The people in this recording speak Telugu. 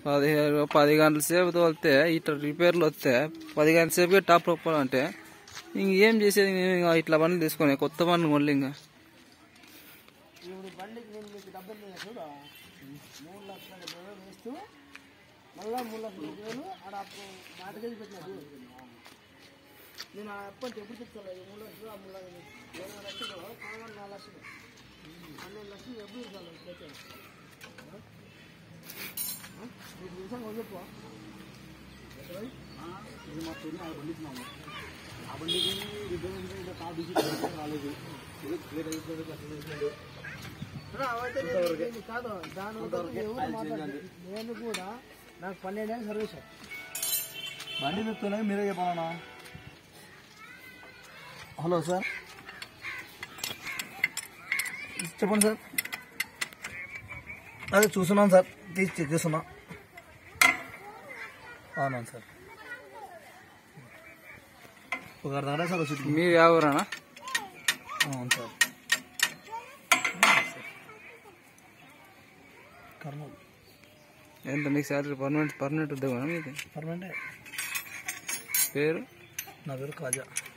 పదిహేను పది గంటల సేపు తోలితే ఇట్లా రిపేర్లు వస్తే పది గంటల సేపు టాప్ ఒప్పాలంటే ఇంకేం చేసేది ఇంకా ఇట్లా బండ్లు తీసుకొని కొత్త బండ్లు కొనలే ఇంకా ఇప్పుడు బండికి నేను మీకు డబ్బులు ఇయ్య చూడు మూడు లక్షల డెబ్బై వేలు వేస్తూ మళ్ళా మూడు లక్షల డెబ్బై వేలు ఆడ అప్పు మాటకేసి పెట్టినాడు నేను ఆ అప్పు అంటే ఎప్పుడు చెప్తాను ఈ మూడు లక్షలు ఆ మూడు లక్షలు ఇరవై లక్షలు కావాలి నాలుగు లక్షలు పన్నెండు లక్షలు ఎప్పుడు ఇవ్వాలి ఇప్పుడైతే మీకు నిమిషం చెప్పు ఇది మా తోని ఆ బండి ఇచ్చినాము ఆ బండికి రిపేర్ ఇంకా కా బిజీ రాలేదు ఇది లేట్ అయిపోయింది అట్లా చేసినాడు. అవైతే నేను దీన్ని కాదు దాని వరకు ఎవరు మాట్లాడదు నేను కూడా నాకు పన్నెండేళ్ళు సర్వీస్ బండి చెప్తున్నా మీరే చెప్పాలన్నా హలో సార్ చెప్పండి సార్ అదే చూస్తున్నాను సార్ తీసి చెక్ చేస్తున్నా అవునవును సార్ ఒక అర్ధ గంట సార్ వచ్చి మీరు ఎవరన్నా అవును సార్ కర్నూలు ఎంత మీకు శాలరీ పర్మనెంట్ పర్మనెంట్ ఉద్యోగం మీది పర్మనెంటే పేరు నా పేరు కాజా